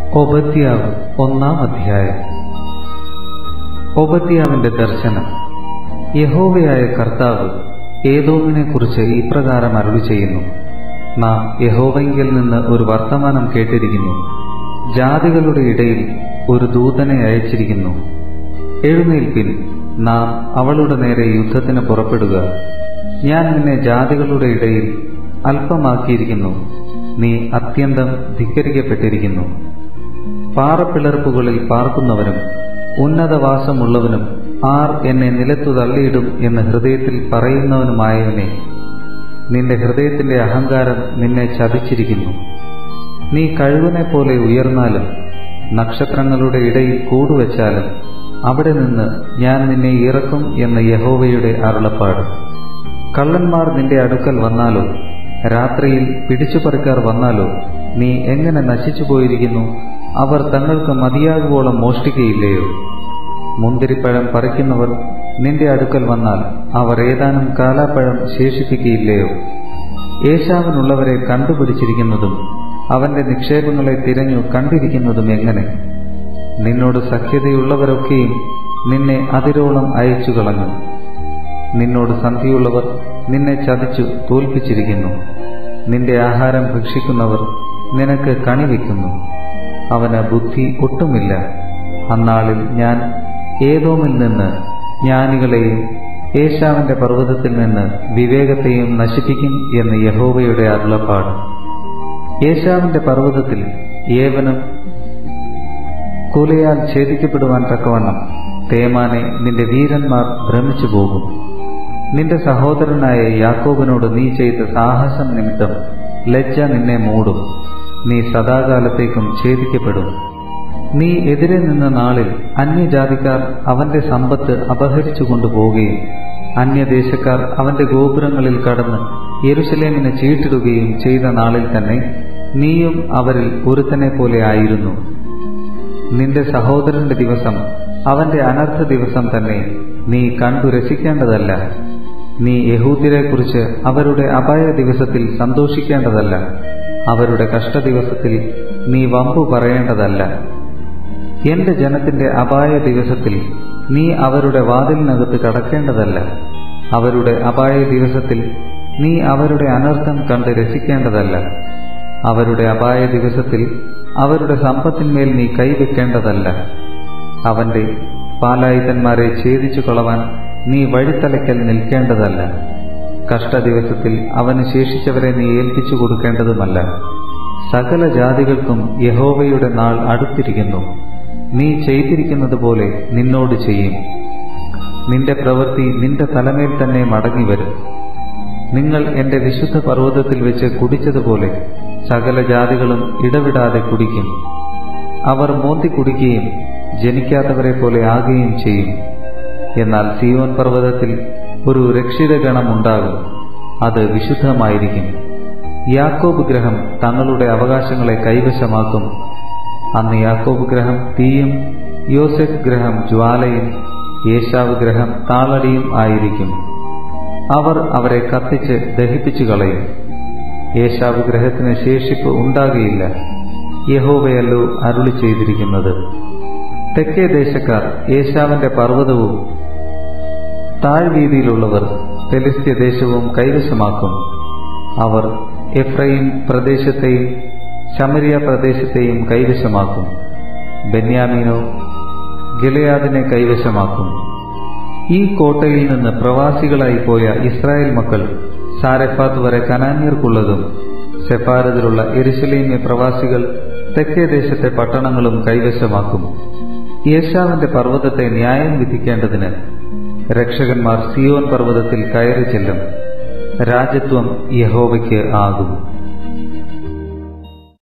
ഒബദ്യാവ് ഒന്നാം അധ്യായം ഒബദ്യാവിന്റെ ദർശനം യഹോവയായ കർത്താവ് ഏതോമിനെ കുറിച്ച് ഇപ്രകാരം അരുളി ചെയ്യുന്നു നാം യഹോവയെങ്കിൽ നിന്ന് ഒരു വർത്തമാനം കേട്ടിരിക്കുന്നു ജാതികളുടെ ഇടയിൽ ഒരു ദൂതനെ അയച്ചിരിക്കുന്നു എഴുന്നേൽപ്പിൻ നാം അവളുടെ നേരെ യുദ്ധത്തിന് പുറപ്പെടുക ഞാൻ നിന്നെ ജാതികളുടെ ഇടയിൽ അല്പമാക്കിയിരിക്കുന്നു നീ അത്യന്തം ധിക്കരിക്കപ്പെട്ടിരിക്കുന്നു പാറപ്പിളർപ്പുകളിൽ പാർക്കുന്നവനും ഉന്നതവാസമുള്ളവനും ആർ എന്നെ നിലത്തു തള്ളിയിടും എന്ന് ഹൃദയത്തിൽ പറയുന്നവനുമായവനെ നിന്റെ ഹൃദയത്തിന്റെ അഹങ്കാരം നിന്നെ ചതിച്ചിരിക്കുന്നു നീ കഴുവനെ പോലെ ഉയർന്നാലും നക്ഷത്രങ്ങളുടെ ഇടയിൽ കൂടുവച്ചാലും അവിടെ നിന്ന് ഞാൻ നിന്നെ ഇറക്കും എന്ന യഹോവയുടെ അരുളപ്പാട് കള്ളന്മാർ നിന്റെ അടുക്കൽ വന്നാലോ രാത്രിയിൽ പിടിച്ചുപറിക്കാർ വന്നാലോ നീ എങ്ങനെ നശിച്ചു പോയിരിക്കുന്നു അവർ തങ്ങൾക്ക് മതിയാകുവോളം മോഷ്ടിക്കയില്ലയോ മുന്തിരിപ്പഴം പറിക്കുന്നവർ നിന്റെ അടുക്കൽ വന്നാൽ അവർ ഏതാനും കാലാപ്പഴം ശേഷിപ്പിക്കയില്ലയോ ഏശാവിനുള്ളവരെ കണ്ടുപിടിച്ചിരിക്കുന്നതും അവന്റെ നിക്ഷേപങ്ങളെ തിരഞ്ഞു കണ്ടിരിക്കുന്നതും എങ്ങനെ നിന്നോട് സഖ്യതയുള്ളവരൊക്കെയും നിന്നെ അതിരോളം അയച്ചു കളഞ്ഞു നിന്നോട് സന്ധിയുള്ളവർ നിന്നെ ചതിച്ചു തോൽപ്പിച്ചിരിക്കുന്നു നിന്റെ ആഹാരം ഭക്ഷിക്കുന്നവർ നിനക്ക് കണിവെക്കുന്നു അവന് ബുദ്ധി ഒട്ടുമില്ല അന്നാളിൽ ഞാൻ ഏതോമിൽ നിന്ന് ജ്ഞാനികളെയും ഏശാവിന്റെ പർവ്വതത്തിൽ നിന്ന് വിവേകത്തെയും നശിപ്പിക്കും എന്ന് യഹോവയുടെ അരുളപ്പാട് ഏശാവിന്റെ പർവ്വതത്തിൽ ഏവനും കുലയാൽ ഛേദിക്കപ്പെടുവാൻ തക്കവണ്ണം തേമാനെ നിന്റെ വീരന്മാർ ഭ്രമിച്ചു പോകും നിന്റെ സഹോദരനായ യാക്കോബിനോട് നീ ചെയ്ത സാഹസം നിമിത്തം ലജ്ജ നിന്നെ മൂടും നീ സദാകാലത്തേക്കും ഛേദിക്കപ്പെടും നീ എതിരെ നിന്ന നാളിൽ അന്യജാതിക്കാർ അവന്റെ സമ്പത്ത് അപഹരിച്ചു കൊണ്ടുപോവുകയും അന്യദേശക്കാർ അവന്റെ ഗോപുരങ്ങളിൽ കടന്ന് യെരുശലേമിനെ ചീട്ടിടുകയും ചെയ്ത നാളിൽ തന്നെ നീയും അവരിൽ ഒരുത്തനെ പോലെ ആയിരുന്നു നിന്റെ സഹോദരന്റെ ദിവസം അവന്റെ അനർത്ഥ ദിവസം തന്നെ നീ കണ്ടു രസിക്കേണ്ടതല്ല നീ യഹൂദ്യരെക്കുറിച്ച് അവരുടെ അപായ ദിവസത്തിൽ സന്തോഷിക്കേണ്ടതല്ല അവരുടെ കഷ്ടദിവസത്തിൽ നീ വമ്പു പറയേണ്ടതല്ല എന്റെ ജനത്തിന്റെ അപായ ദിവസത്തിൽ നീ അവരുടെ വാതിലിനകത്ത് കടക്കേണ്ടതല്ല അവരുടെ അപായ ദിവസത്തിൽ നീ അവരുടെ അനർത്ഥം കണ്ട് രസിക്കേണ്ടതല്ല അവരുടെ അപായ ദിവസത്തിൽ അവരുടെ സമ്പത്തിന്മേൽ നീ കൈവെക്കേണ്ടതല്ല അവന്റെ പാലായുധന്മാരെ ഛേദിച്ചു കളവാൻ നീ വഴിത്തലയ്ക്കൽ നിൽക്കേണ്ടതല്ല കഷ്ടദിവസത്തിൽ അവന് ശേഷിച്ചവരെ നീ ഏൽപ്പിച്ചു കൊടുക്കേണ്ടതുമല്ല സകല ജാതികൾക്കും യഹോവയുടെ നാൾ അടുത്തിരിക്കുന്നു നീ ചെയ്തിരിക്കുന്നത് പോലെ നിന്നോട് ചെയ്യും നിന്റെ പ്രവൃത്തി നിന്റെ തലമേൽ തന്നെ മടങ്ങി വരും നിങ്ങൾ എന്റെ വിശുദ്ധ പർവ്വതത്തിൽ വെച്ച് കുടിച്ചതുപോലെ സകല ജാതികളും ഇടവിടാതെ കുടിക്കും അവർ മോന്തി കുടിക്കുകയും ജനിക്കാത്തവരെ പോലെ ആകുകയും ചെയ്യും എന്നാൽ സിയോൻ പർവ്വതത്തിൽ ഒരു രക്ഷിതഗണം ഉണ്ടാകും അത് വിശുദ്ധമായിരിക്കും യാക്കോബ് ഗ്രഹം തങ്ങളുടെ അവകാശങ്ങളെ കൈവശമാക്കും അന്ന് യാക്കോബ് ഗ്രഹം തീയും യോസെഫ് ഗ്രഹം ജ്വാലയും യേശാവ് ഗ്രഹം താളടിയും ആയിരിക്കും അവർ അവരെ കത്തിച്ച് ദഹിപ്പിച്ചു കളയും യേശാവ് ഗ്രഹത്തിന് ശേഷിപ്പ് ഉണ്ടാകുകയില്ല യഹോവയല്ലോ അരുളി ചെയ്തിരിക്കുന്നത് തെക്കേ ദേശക്കാർ യേശാവിന്റെ പർവ്വതവും താഴ്വീതിയിലുള്ളവർ ഫെലിസ്ത്യ ദേശവും കൈവശമാക്കും അവർ എഫ്രൈം പ്രദേശത്തെയും ശമരിയ പ്രദേശത്തെയും കൈവശമാക്കും ബെന്യാമീനോ ഗിലയാദിനെ കൈവശമാക്കും ഈ കോട്ടയിൽ നിന്ന് പ്രവാസികളായി പോയ ഇസ്രായേൽ മക്കൾ സാരഫാത്ത് വരെ കനാന്യർക്കുള്ളതും സെഫാരതിലുള്ള എരുസലേമ്യ പ്രവാസികൾ തെക്കേ ദേശത്തെ പട്ടണങ്ങളും കൈവശമാക്കും യേശാവിന്റെ പർവ്വതത്തെ ന്യായം വിധിക്കേണ്ടതിന് രക്ഷകന്മാർ സിയോൻ പർവ്വതത്തിൽ കയറി ചെല്ലും രാജ്യത്വം യഹോവയ്ക്ക് ആകും